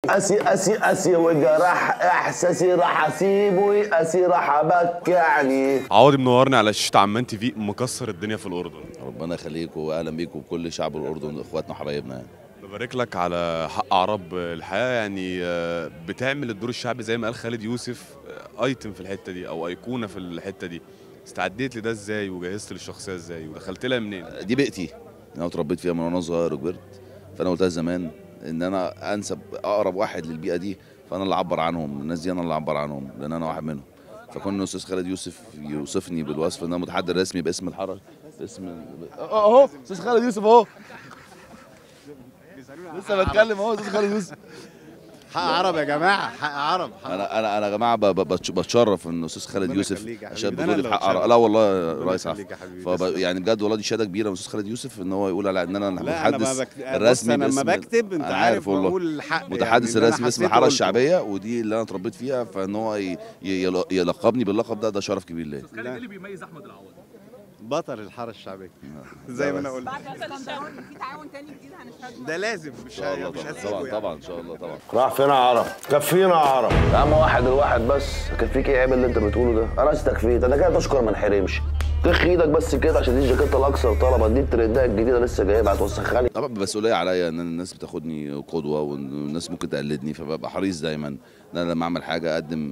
قاسي قاسي قاسي وجرح احساسي راح اسيبه يقاسي راح ابكعني عوضي منورني على شاشه عمان تي في مكسر الدنيا في الاردن ربنا يخليكم واهلا بيكم وكل شعب الاردن اخواتنا وحبايبنا يعني. ببارك لك على حق عرب الحقيقه يعني آه، بتعمل الدور الشعبي زي ما قال خالد يوسف آه، ايتم في الحته دي او ايقونه في الحته دي استعديت لده ازاي وجهزت للشخصيه ازاي ودخلت لها منين دي بيئتي انا اتربيت فيها من وانا صغير وكبرت فانا قلتها زمان ان انا انسب اقرب واحد للبيئه دي فانا اللي اعبر عنهم الناس دي انا اللي اعبر عنهم لان انا واحد منهم فكون الاستاذ خالد يوسف يوصفني بالوصف ان انا متحدث رسمي باسم الحرس باسم اهو استاذ خالد يوسف اهو لسه بتكلم اهو استاذ خالد يوسف حق عرب يا جماعه حق عرب حق انا انا انا يا جماعه ب- ب- بتش- بتشرف ان استاذ خالد ربنا يوسف يخليك يا عشان حبيبي. ده أنا بتقول لي اللي بحق بتشرف. لا والله يا ربنا ريس يخليك يا حبيبي. فب... تسلم. يعني بجد والله دي شهاده كبيره من استاذ خالد يوسف ان هو يقول على ان انا لا انا ما المتحدث بك... الرسمي بص انا لما باسم- بكتب انت أنا عارف والله. بقول الحق متحدث يعني اللي أنا الرسمي باسم حسيته الحاره قلته. الشعبيه ودي اللي انا اتربيت فيها فان هو ي... ي... يل- يلقبني باللقب ده ده شرف كبير ليا خالد ايه اللي بيميز احمد العوض؟ بطل الحاره الشعبيه زي ما انا قلت بعد اسكندران في تعاون تاني جديد هنشهده ده لازم مش ان شاء الله مش طبعا هسيبه طبعا, يعني. طبعا ان شاء الله طبعا راح فين يا عرب كفينا يا عرب يا عم واحد الواحد بس كفيك ايه عيب اللي انت بتقوله ده انا عايز تكفيت انا كده تشكر ما انحرمش تخ ايدك بس كده عشان دي الجاكيته الاكثر طلبا دي الترندات الجديده لسه جايبها هتوسخها لي طبعا مسؤوليه عليا ان الناس بتاخدني قدوه والناس ممكن تقلدني فببقى حريص دايما ان انا لما اعمل حاجه اقدم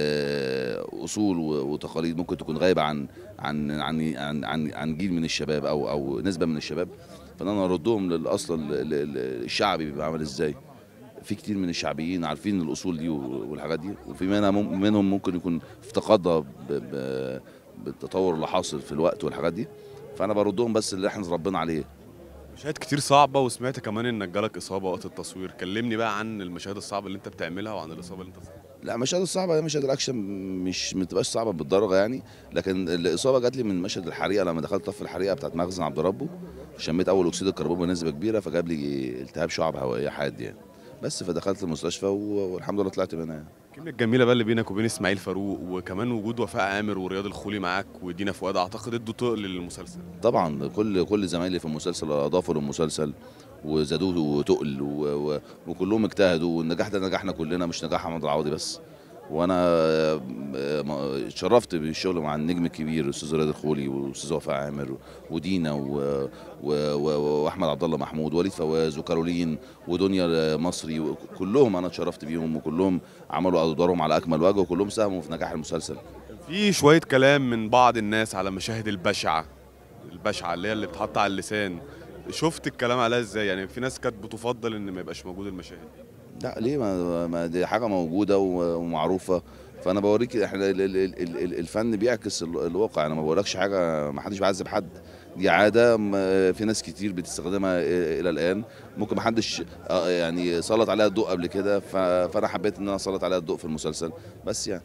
آه، اصول و- وتقاليد ممكن تكون غايبه عن عن عن عن عن, عن جيل من الشباب او او نسبه من الشباب فان انا اردهم للاصل ال- ال- ال- الشعبي بيبقى عامل ازاي في كتير من الشعبيين عارفين الاصول دي والحاجات دي وفي منها مم- منهم ممكن يكون افتقدها ب- ب- بالتطور اللي حاصل في الوقت والحاجات دي فانا بردهم بس اللي احنا اتربينا عليه مشاهد كتير صعبه وسمعت كمان انك جالك اصابه وقت التصوير كلمني بقى عن المشاهد الصعبه اللي انت بتعملها وعن الاصابه اللي انت لا مشاهد الصعبه هي مشاهد الاكشن مش ما بتبقاش صعبه بالدرجه يعني لكن الاصابه جات لي من مشهد الحريقه لما دخلت طف الحريقه بتاعت مخزن عبد ربه شميت اول اكسيد الكربون بنسبه كبيره فجاب لي التهاب شعب هوائيه حاد يعني بس فدخلت المستشفى و- والحمد لله طلعت منها يعني. الكلمه الجميله بقى اللي بينك وبين اسماعيل فاروق وكمان وجود وفاء عامر ورياض الخولي معاك ودينا فؤاد اعتقد ادوا تقل للمسلسل طبعا كل كل زمايلي في المسلسل اضافوا للمسلسل وزادوه وتقل و- و- وكلهم اجتهدوا والنجاح ده نجاحنا كلنا مش نجاح احمد العوضي بس وانا آه، آه، اتشرفت بالشغل مع النجم الكبير الاستاذ رياض الخولي والاستاذ وفاء عامر ودينا و- و- و- واحمد عبد الله محمود وليد فواز وكارولين ودنيا مصري كلهم انا اتشرفت بيهم وكلهم عملوا ادوارهم على اكمل وجه وكلهم ساهموا في نجاح المسلسل في شويه كلام من بعض الناس على مشاهد البشعه البشعه اللي هي اللي بتحط على اللسان شفت الكلام عليها ازاي يعني في ناس كانت بتفضل ان ما يبقاش موجود المشاهد دي لا ليه ما, ما دي حاجه موجوده و- ومعروفه فانا بوريك احنا ال- ال- ال- ال- الفن بيعكس ال- الواقع انا ما بقولكش حاجه ما حدش بيعذب حد دي عاده م- في ناس كتير بتستخدمها إ- الى الان ممكن ما حدش آه، يعني سلط عليها الضوء قبل كده ف- فانا حبيت ان انا اسلط عليها الضوء في المسلسل بس يعني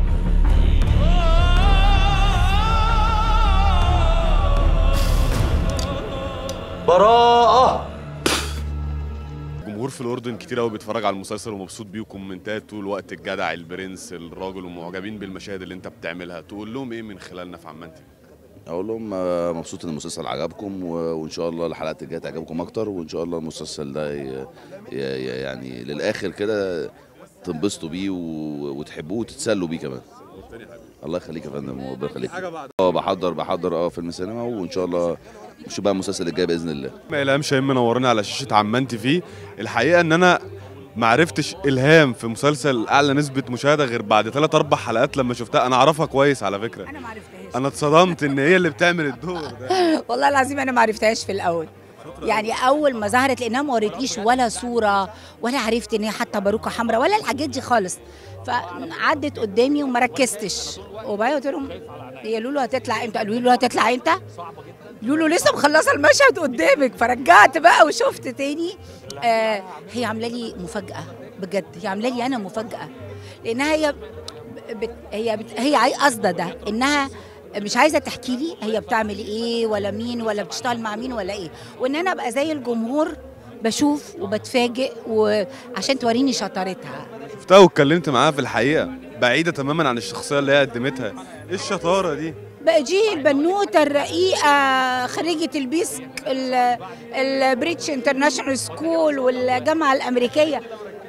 براءه الجمهور في الاردن كتير قوي بيتفرج على المسلسل ومبسوط بيه وكومنتات طول الوقت الجدع البرنس الراجل ومعجبين بالمشاهد اللي انت بتعملها تقول لهم ايه من خلالنا في عمان تي في؟ اقول لهم آه، مبسوط ان المسلسل عجبكم و- وان شاء الله الحلقات الجايه تعجبكم اكتر وان شاء الله المسلسل ده ي- ي- ي- يعني للاخر كده تنبسطوا بيه و- وتحبوه وتتسلوا بيه كمان الله يخليك يا فندم وربنا يخليك اه بحضر بحضر اه فيلم سينما وان شاء الله نشوف بقى المسلسل الجاي باذن الله ما الهام شاهين منورنا على شاشه عمان تي في الحقيقه ان انا ما عرفتش الهام في مسلسل اعلى نسبه مشاهده غير بعد ثلاث اربع حلقات لما شفتها انا اعرفها كويس على فكره انا ما عرفتهاش انا اتصدمت ان هي اللي بتعمل الدور ده والله العظيم انا ما عرفتهاش في الاول يعني اول ما ظهرت لانها ما ورتنيش ولا صوره ولا عرفت ان هي حتى باروكه حمراء ولا الحاجات دي خالص فعدت قدامي وما ركزتش وبعدين قلت لهم هي لولو هتطلع امتى قالوا لي لولو هتطلع امتى لولو لسه مخلصه المشهد قدامك فرجعت بقى وشفت تاني آه هي عامله لي مفاجاه بجد هي عامله لي انا مفاجاه لانها هي بت هي بت هي عاي- قصده ده انها مش عايزه تحكي لي هي بتعمل ايه ولا مين ولا بتشتغل مع مين ولا ايه وان انا ابقى زي الجمهور بشوف وبتفاجئ وعشان توريني شطارتها شفتها واتكلمت معاها في الحقيقه بعيده تماما عن الشخصيه اللي هي قدمتها ايه الشطاره دي بقى دي البنوته الرقيقه خريجه البيسك ال- البريتش انترناشونال سكول والجامعه الامريكيه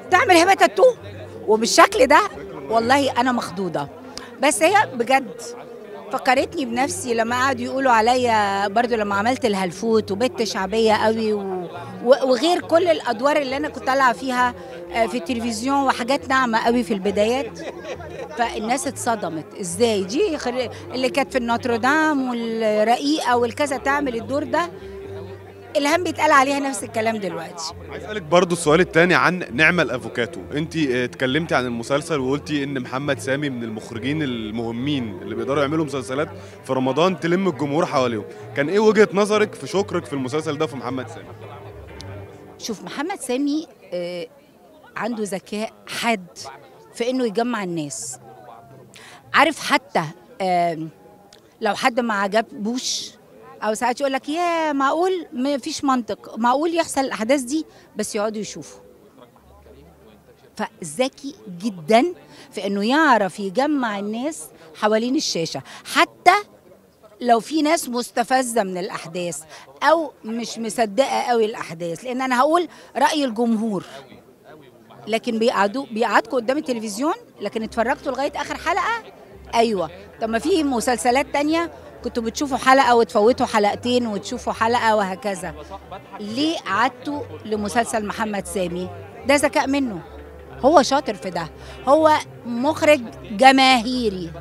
تعمل هبه تاتو وبالشكل ده والله انا مخضوضه بس هي بجد فكرتني بنفسي لما قعدوا يقولوا عليا برضو لما عملت الهلفوت وبنت شعبيه قوي و... و- وغير كل الادوار اللي انا كنت العب فيها آه، في التلفزيون وحاجات ناعمه قوي في البدايات فالناس اتصدمت ازاي دي خر... اللي كانت في النوتردام والرقيقه والكذا تعمل الدور ده الهام بيتقال عليها نفس الكلام دلوقتي عايز اسالك برضو السؤال الثاني عن نعمة الافوكاتو انت اه، اتكلمتي عن المسلسل وقلتي ان محمد سامي من المخرجين المهمين اللي بيقدروا يعملوا مسلسلات في رمضان تلم الجمهور حواليهم كان ايه وجهة نظرك في شكرك في المسلسل ده في محمد سامي شوف محمد سامي آه، عنده ذكاء حاد في انه يجمع الناس عارف حتى آم، لو حد ما عجبوش او ساعات يقول لك يا معقول ما فيش منطق معقول يحصل الاحداث دي بس يقعدوا يشوفوا فذكي جدا في انه يعرف يجمع الناس حوالين الشاشه حتى لو في ناس مستفزه من الاحداث او مش مصدقه قوي الاحداث لان انا هقول راي الجمهور لكن بيقعدوا بيقعدكم قدام التلفزيون لكن اتفرجتوا لغايه اخر حلقه ايوه طب ما في مسلسلات تانية كنتوا بتشوفوا حلقه وتفوتوا حلقتين وتشوفوا حلقه وهكذا ليه قعدتوا لمسلسل محمد سامي ده ذكاء منه هو شاطر في ده هو مخرج جماهيري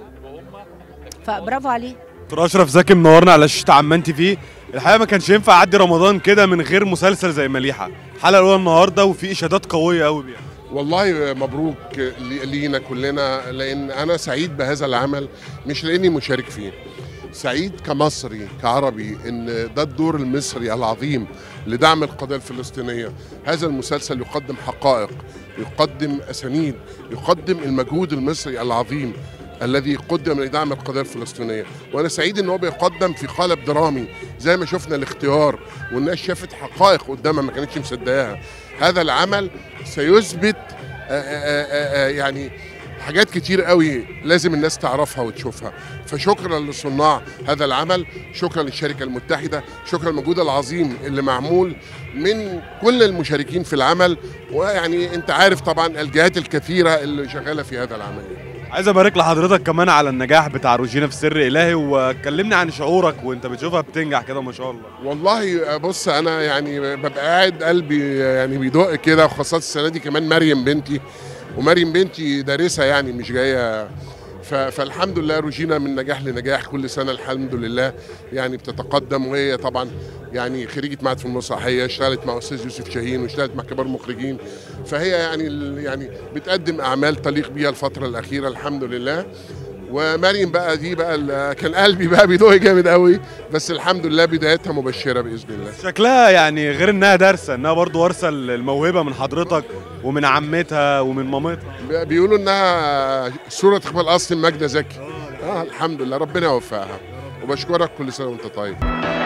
فبرافو عليه دكتور اشرف زكي منورنا على شاشه عمان تي في الحقيقه ما كانش ينفع اعدي رمضان كده من غير مسلسل زي مليحه الحلقه الاولى النهارده وفي اشادات قويه قوي بيها والله مبروك لي- لينا كلنا لان انا سعيد بهذا العمل مش لاني مشارك فيه سعيد كمصري كعربي ان ده الدور المصري العظيم لدعم القضيه الفلسطينيه هذا المسلسل يقدم حقائق يقدم اسانيد يقدم المجهود المصري العظيم الذي قدم لدعم القضيه الفلسطينيه وانا سعيد ان هو بيقدم في قالب درامي زي ما شفنا الاختيار والناس شافت حقائق قدامها ما كانتش مصدقاها هذا العمل سيثبت آه، آه، آه، آه، يعني حاجات كتير قوي لازم الناس تعرفها وتشوفها فشكرا لصناع هذا العمل شكرا للشركة المتحدة شكرا للمجهود العظيم اللي معمول من كل المشاركين في العمل ويعني انت عارف طبعا الجهات الكثيرة اللي شغالة في هذا العمل عايز ابارك لحضرتك كمان على النجاح بتاع روجينا في سر الهي وكلمني عن شعورك وانت بتشوفها بتنجح كده ما شاء الله والله بص انا يعني ببقى قاعد قلبي يعني بيدق كده وخاصة السنة دي كمان مريم بنتي ومريم بنتي دارسة يعني مش جاية ف- فالحمد لله روجينا من نجاح لنجاح كل سنة الحمد لله يعني بتتقدم وهي طبعا يعني خريجة معهد في المسرحية اشتغلت مع أستاذ يوسف شاهين واشتغلت مع كبار مخرجين فهي يعني ال- يعني بتقدم أعمال تليق بيها الفترة الأخيرة الحمد لله ومريم بقى دي بقى ال- كان قلبي بقى بيدق جامد قوي بس الحمد لله بدايتها مبشرة بإذن الله شكلها يعني غير انها دارسه انها برضو وارثه الموهبه من حضرتك ومن عمتها ومن مامتها بيقولوا انها صوره اقبال اصل ماجده زكي اه الحمد لله ربنا يوفقها وبشكرك كل سنه وانت طيب